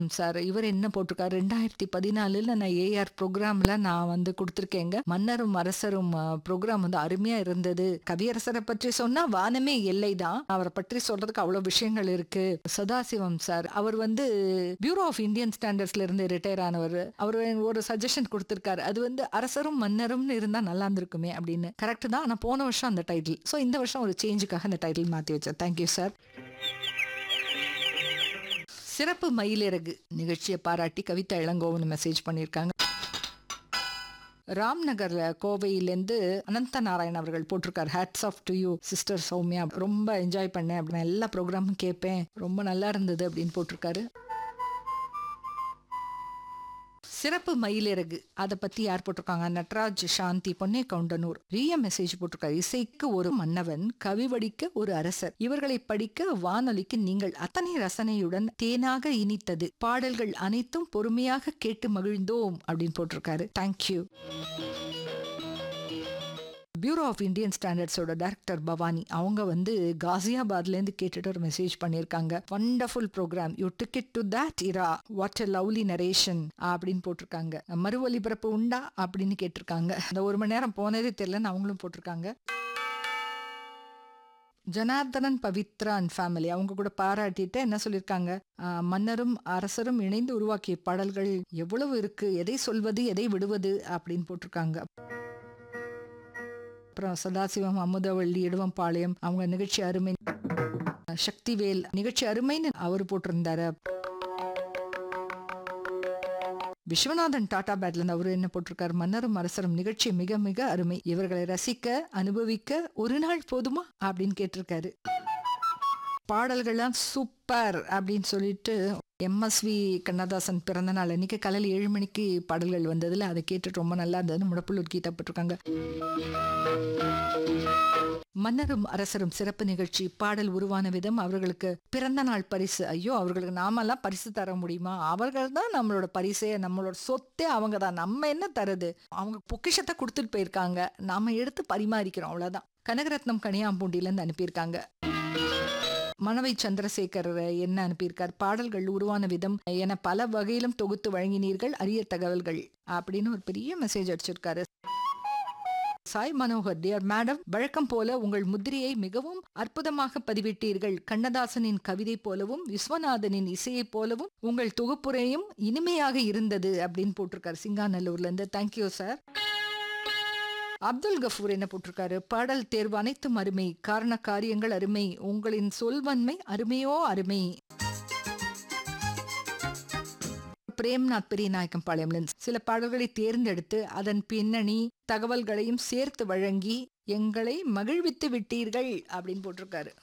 sir இவர் என்ன போட்டிருக்காரு ரெண்டாயிரத்தி பதினாலுல நான் ஏஆர் ப்ரோக்ராம்ல நான் வந்து கொடுத்துருக்கேங்க மன்னரும் அரசரும் ப்ரோக்ராம் வந்து அருமையா இருந்தது கவியரசரை பற்றி சொன்னா வானமே எல்லைதான் அவரை பற்றி சொல்றதுக்கு அவ்வளவு விஷயங்கள் இருக்கு சதாசிவம் சார் அவர் வந்து பியூரோ ஆஃப் இந்தியன் ஸ்டாண்டர்ட்ஸ்ல இருந்து ரிட்டையர் ஆனவர் அவர் ஒரு சஜஷன் கொடுத்திருக்காரு அது வந்து அரசரும் மன்னரும்னு இருந்தா நல்லா இருந்திருக்குமே அப்படின்னு கரெக்ட் தான் ஆனா போன வருஷம் அந்த டைட்டில் ஸோ இந்த வருஷம் ஒரு சேஞ்சுக்காக அந்த டைட்டில் மாத்தி வச்சேன் தேங்க்யூ சார் சிறப்பு மயிலிறகு நிகழ்ச்சியை பாராட்டி கவிதா இளங்கோவன் மெசேஜ் பண்ணியிருக்காங்க ராம்நகர்ல கோவையிலேருந்து அனந்த நாராயண் அவர்கள் போட்டிருக்காரு hats off to you sister Soumya ரொம்ப என்ஜாய் பண்ணேன் அப்படின்னு எல்லா ப்ரோக்ராமும் கேட்பேன் ரொம்ப நல்லா இருந்தது அப்படின்னு போட்டிருக்காரு சிறப்பு மயிலிறகு அதை பத்தி யார் போட்டிருக்காங்க நட்ராஜ் சாந்தி பொன்னே கவுண்டனூர் ரிய மெசேஜ் போட்டிருக்காரு இசைக்கு ஒரு மன்னவன் கவி வடிக்க ஒரு அரசர் இவர்களை படிக்க வானொலிக்கு நீங்கள் அத்தனை ரசனையுடன் தேனாக இனித்தது பாடல்கள் அனைத்தும் பொறுமையாக கேட்டு மகிழ்ந்தோம் அப்படின்னு போட்டிருக்காரு தேங்க்யூ பியூரோ ஆஃப் இந்தியன் ஸ்டாண்டர்ட்ஸோட டைரக்டர் பவானி அவங்க வந்து காசியாபாத்லேருந்து கேட்டுட்டு ஒரு மெசேஜ் பண்ணியிருக்காங்க wonderful program you took it to that era what a lovely narration அப்படின்னு போட்டிருக்காங்க மறு ஒலிபரப்பு உண்டா அப்படின்னு கேட்டிருக்காங்க அந்த ஒரு மணி நேரம் போனதே தெரியலன்னு அவங்களும் போட்டிருக்காங்க ஜனார்தனன் பவித்ரா அண்ட் ஃபேமிலி அவங்க கூட பாராட்டிட்டு என்ன சொல்லியிருக்காங்க ஆஹ், மன்னரும் அரசரும் இணைந்து உருவாக்கிய பாடல்கள் எவ்வளவு இருக்கு எதை சொல்வது எதை விடுவது அப்படின்னு போட்டிருக்காங்க அப்புறம் சதாசிவம் அமுதவள்ளி இடுவம்பாளையம் அவங்க நிகழ்ச்சி அருமை சக்திவேல் நிகழ்ச்சி அருமைன்னு அவர் போட்டிருந்தாரு விஸ்வநாதன் டாடா பேட்ல அவரு என்ன போட்டிருக்காரு மன்னரும் அரசரும் நிகழ்ச்சி மிக மிக அருமை இவர்களை ரசிக்க அனுபவிக்க ஒரு நாள் போதுமா அப்படின்னு கேட்டிருக்காரு பாடல்கள்லாம் சூப்பர் அப்படின்னு சொல்லிட்டு எம்எஸ்வி கண்ணதாசன் பிறந்த நாள் அன்னைக்கு காலையில் ஏழு மணிக்கு பாடல்கள் வந்ததுல அதை கேட்டுட்டு ரொம்ப நல்லா இருந்ததுன்னு முடப்புள்ளூர் கீதா போட்டிருக்காங்க மன்னரும் அரசரும் சிறப்பு நிகழ்ச்சி பாடல் உருவான விதம் அவர்களுக்கு பிறந்த நாள் பரிசு ஐயோ அவர்களுக்கு நாமெல்லாம் பரிசு தர முடியுமா அவர்கள் தான் நம்மளோட பரிசே நம்மளோட சொத்தே அவங்க தான் நம்ம என்ன தருது அவங்க பொக்கிஷத்தை கொடுத்துட்டு போயிருக்காங்க நாம எடுத்து பரிமாறிக்கிறோம் அவ்வளவுதான் கனகரத்னம் கனியாம்பூண்டியிலேருந்து அனுப்பியிருக்காங்க மணவை சந்திரசேகர் என்ன அனுப்பியிருக்கார் பாடல்கள் உருவான விதம் என பல வகையிலும் தொகுத்து வழங்கினீர்கள் அரிய தகவல்கள் அப்படின்னு ஒரு பெரிய மெசேஜ் அடிச்சிருக்காரு சாய் மனோகர் டியர் மேடம் வழக்கம் போல உங்கள் முத்திரையை மிகவும் அற்புதமாக பதிவிட்டீர்கள் கண்ணதாசனின் கவிதை போலவும் விஸ்வநாதனின் இசையைப் போலவும் உங்கள் தொகுப்புரையும் இனிமையாக இருந்தது அப்படின்னு போட்டிருக்காரு சிங்காநல்லூர்ல இருந்து தேங்க்யூ சார் அப்துல் கஃபூர் என்ன போட்டிருக்காரு பாடல் தேர்வு அனைத்தும் அருமை காரண காரியங்கள் அருமை உங்களின் சொல்வன்மை அருமையோ அருமை பிரேம்நாத் பெரியநாயக்கம் பாளையம்ல சில பாடல்களை தேர்ந்தெடுத்து அதன் பின்னணி தகவல்களையும் சேர்த்து வழங்கி எங்களை மகிழ்வித்து விட்டீர்கள் அப்படின்னு போட்டிருக்காரு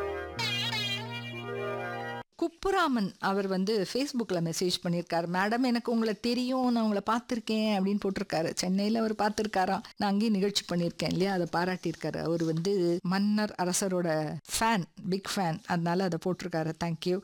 குப்புராமன் அவர் வந்து ஃபேஸ்புக்கில் மெசேஜ் பண்ணியிருக்காரு மேடம் எனக்கு உங்களை தெரியும் நான் உங்களை பார்த்துருக்கேன் அப்படின்னு போட்டிருக்காரு சென்னையில் அவர் பார்த்துருக்காராம் நான் அங்கேயும் நிகழ்ச்சி பண்ணியிருக்கேன் இல்லையா அதை பாராட்டியிருக்காரு அவர் வந்து மன்னர் அரசரோட ஃபேன் பிக் ஃபேன் அதனால அதை போட்டிருக்காரு தேங்க்யூ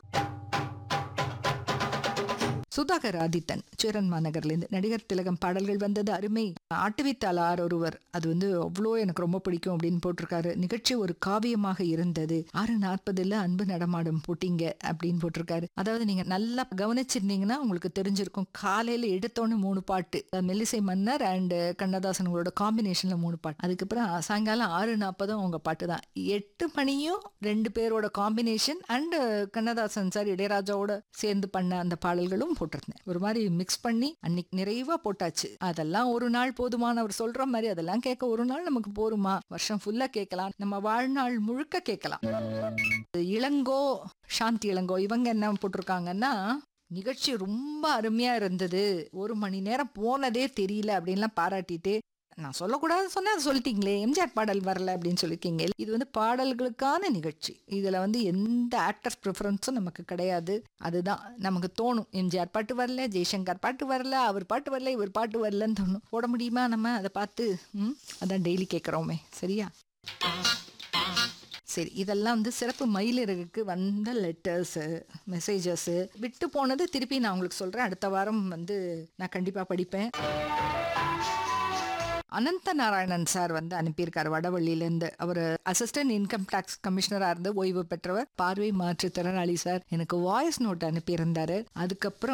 சுதாகர் ஆதித்தன் சேரன் மாநகர்லேருந்து நடிகர் திலகம் பாடல்கள் வந்தது அருமை ஆட்டுவித்தாளார் ஒருவர் அது வந்து அவ்வளோ எனக்கு ரொம்ப பிடிக்கும் அப்படின்னு போட்டிருக்காரு நிகழ்ச்சி ஒரு காவியமாக இருந்தது ஆறு நாற்பதுல அன்பு நடமாடும் போட்டிங்க அப்படின்னு போட்டிருக்காரு அதாவது நீங்க நல்லா கவனிச்சிருந்தீங்கன்னா உங்களுக்கு தெரிஞ்சிருக்கும் காலையில எடுத்தோன்னு மூணு பாட்டு அஹ் மெல்லிசை மன்னர் அண்ட் கண்ணதாசன் உங்களோட காம்பினேஷன்ல மூணு பாட்டு அதுக்கப்புறம் சாயங்காலம் ஆறு நாற்பதும் அவங்க பாட்டு தான் எட்டு மணியும் ரெண்டு பேரோட காம்பினேஷன் அண்ட் கண்ணதாசன் சார் இளையராஜாவோட சேர்ந்து பண்ண அந்த பாடல்களும் போட்டிருந்தேன் ஒரு மாதிரி மிக்ஸ் பண்ணி அன்னைக்கு நிறைவா போட்டாச்சு அதெல்லாம் ஒரு நாள் போதுமான அவர் சொல்ற மாதிரி அதெல்லாம் கேட்க ஒரு நாள் நமக்கு போருமா வருஷம் ஃபுல்லா கேட்கலாம் நம்ம வாழ்நாள் முழுக்க கேட்கலாம் இளங்கோ சாந்தி இளங்கோ இவங்க என்ன போட்டிருக்காங்கன்னா நிகழ்ச்சி ரொம்ப அருமையா இருந்தது ஒரு மணி நேரம் போனதே தெரியல அப்படின்லாம் பாராட்டிட்டு நான் சொல்லக்கூடாது சொன்னா அது சொல்லிட்டீங்களே எம்ஜிஆர் பாடல் வரல அப்படின்னு சொல்லிருக்கீங்க இது வந்து பாடல்களுக்கான நிகழ்ச்சி இதுல வந்து எந்த ஆக்டர் ப்ரிஃபரன்ஸும் நமக்கு கிடையாது அதுதான் நமக்கு தோணும் எம்ஜிஆர் பாட்டு வரல ஜெய்சங்கர் பாட்டு வரல அவர் பாட்டு வரல இவர் பாட்டு வரலன்னு தோணும் போட முடியுமா நம்ம அதை பார்த்து ம் அதான் டெய்லி கேட்குறோமே சரியா சரி இதெல்லாம் வந்து சிறப்பு மயிலிறகுக்கு வந்த லெட்டர்ஸு மெசேஜஸ்ஸு விட்டு போனது திருப்பி நான் உங்களுக்கு சொல்கிறேன் அடுத்த வாரம் வந்து நான் கண்டிப்பாக படிப்பேன் அனந்த நாராயணன் சார் வந்து அனுப்பியிருக்காரு வடவள்ளியிலேருந்து அவர் அசிஸ்டன்ட் இன்கம் டாக்ஸ் கமிஷனரா இருந்து ஓய்வு பெற்றவர் பார்வை மாற்றுத்திறனாளி சார் எனக்கு வாய்ஸ் நோட் அனுப்பியிருந்தாரு அதுக்கப்புறம்